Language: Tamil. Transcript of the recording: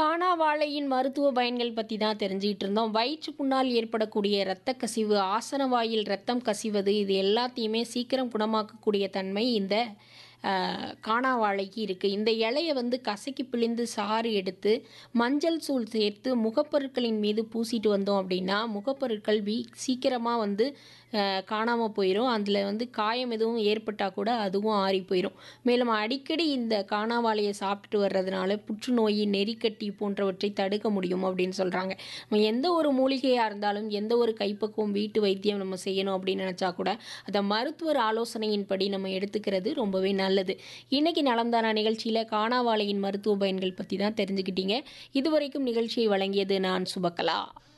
காணாவாழையின் மருத்துவ பயன்கள் பற்றி தான் தெரிஞ்சுக்கிட்டு இருந்தோம் வயிற்று புண்ணால் ஏற்படக்கூடிய இரத்த கசிவு ஆசன வாயில் ரத்தம் கசிவது இது எல்லாத்தையுமே சீக்கிரம் குணமாக்கக்கூடிய தன்மை இந்த ஆஹ், காணாவாழைக்கு இருக்குது இந்த இலையை வந்து கசக்கி பிழிந்து சாறு எடுத்து மஞ்சள் தூள் சேர்த்து முகப்பொருட்களின் மீது பூசிட்டு வந்தோம் அப்படின்னா முகப்பொருட்கள் வீ சீக்கிரமாக வந்து காணாமல் போயிடும் அதில் வந்து காயம் எதுவும் ஏற்பட்டால் கூட அதுவும் ஆறி போயிடும் மேலும் அடிக்கடி இந்த காணாவாழையை சாப்பிட்டுட்டு வர்றதுனால புற்றுநோய் நெறிக்கட்டி போன்றவற்றை தடுக்க முடியும் அப்படின்னு சொல்கிறாங்க நம்ம எந்த ஒரு மூலிகையாக இருந்தாலும் எந்த ஒரு கைப்பக்குவம் வீட்டு வைத்தியம் நம்ம செய்யணும் அப்படின்னு நினச்சா கூட அதை மருத்துவர் ஆலோசனையின்படி நம்ம எடுத்துக்கிறது ரொம்பவே நல்லது இன்னைக்கு நலம்தானா நிகழ்ச்சியில் காணாவாழையின் மருத்துவ பயன்கள் பற்றி தான் தெரிஞ்சுக்கிட்டீங்க இதுவரைக்கும் நிகழ்ச்சியை வழங்கியது நான் சுபகலா